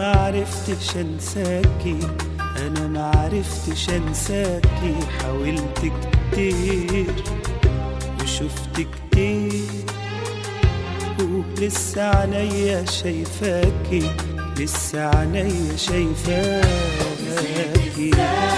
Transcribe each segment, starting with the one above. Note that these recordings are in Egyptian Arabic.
معرفتش انساكي انا معرفتش انساكي حاولت كتير وشفت كتير ولسه عينيا شايفاكي لسه عينيا شايفاكي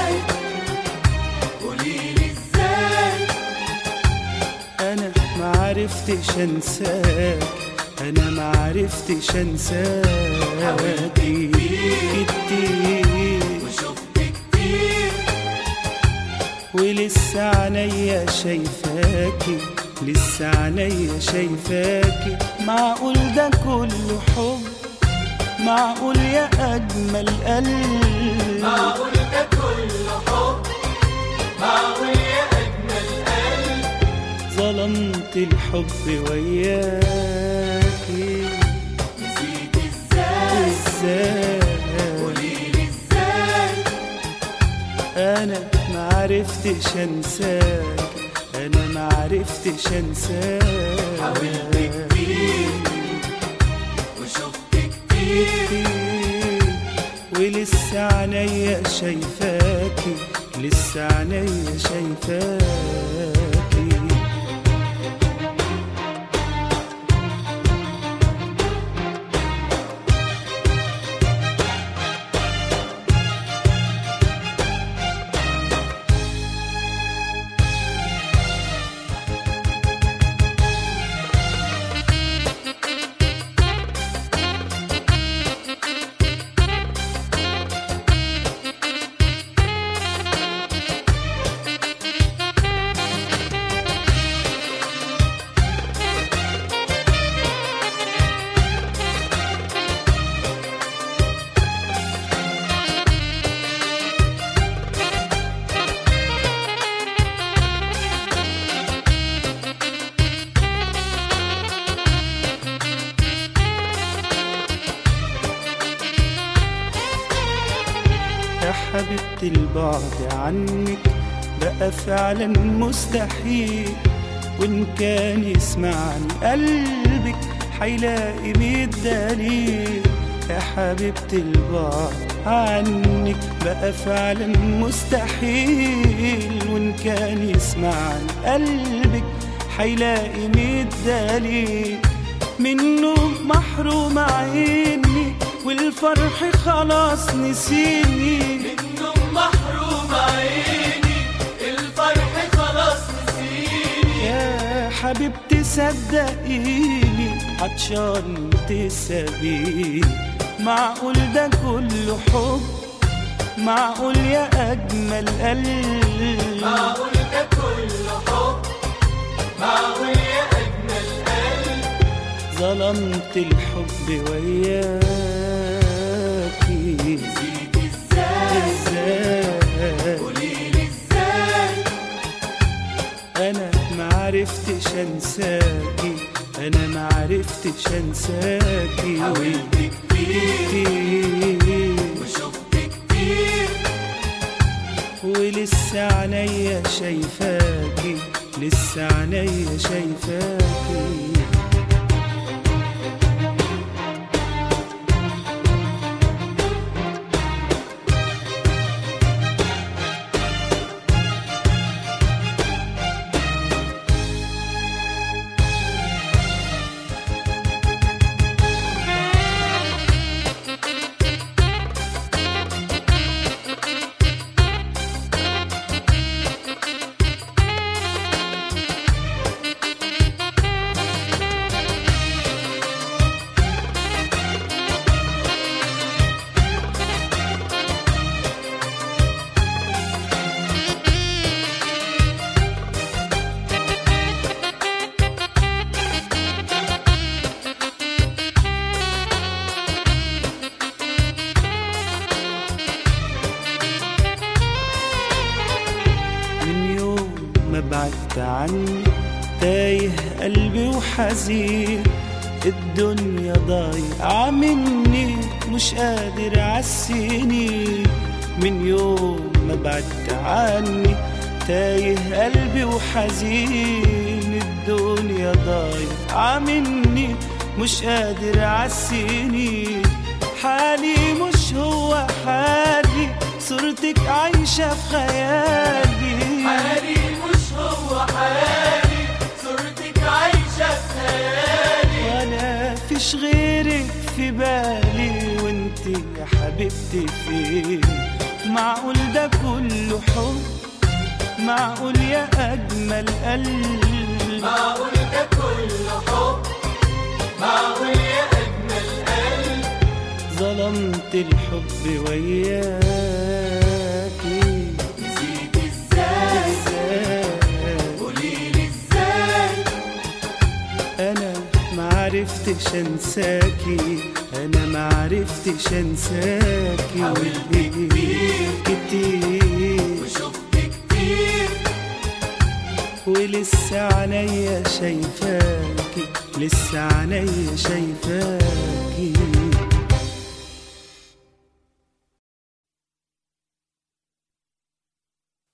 قوليلي ازاي انا معرفتش انساك انا معرفتش انساكي كتير وشفت كتير ولسه عينيا شايفاكي لسه عينيا شايفاكي معقول ده كله حب معقول يا اجمل قلب معقول ده كله حب معقول يا اجمل قلب ظلمت الحب وياكي نسيت ازاي ازاي قوليلي ازاي انا معرفتش انساك انا معرفتش انساك حاولت كتير وشفت كتير ولسه عينيا شايفاكي لسه عينيا شايفاكي يا حبيبتي البعد عنك بقى فعلا مستحيل وإن كان يسمعني قلبك حيلاقي مية دليل يا حبيبتي البعد عنك بقى فعلا مستحيل وإن كان يسمعني قلبك حيلاقي مية دليل منه محروم عيني والفرح خلاص نسيني منهم محروم عيني الفرح خلاص نسيني يا حبيبتي صدقيني عطشان تسابيني معقول ده كله حب معقول يا أجمل قلب معقول ده كله حب معقول يا اجمل قلب ظلمت الحب وياكي نسيت ازاي ازاي قوليلي ازاي انا معرفتش انساكي انا معرفتش انساكي حاولت كتير كتير وشفت كتير ولسه عينيا شايفاكي لسه عينيا شايفاكي من يوم ما بعدت عني تايه قلبي وحزين الدنيا ضايعة مني مش قادر عالسنين من يوم ما بعدت عني تايه قلبي وحزين الدنيا ضايعة مني مش قادر عالسنين حالي مش هو حالي صورتك عايشة في خيالي حالي مش هو حالي صورتك عايشة في خيالي وانا فيش غيرك في بالي وانت يا حبيبتي فين معقول ده كله حب معقول يا اجمل قلب معقول ده كله حب معقول يا أجمل قلب ظلمت الحب وياكي نسيت ازاي قوليلي ازاي انا معرفتش انساكي انا معرفتش انساكي حاولت كتير. كتير وشفت كتير ولسه عينيا شايفاكي لسه عينيا شايفاكي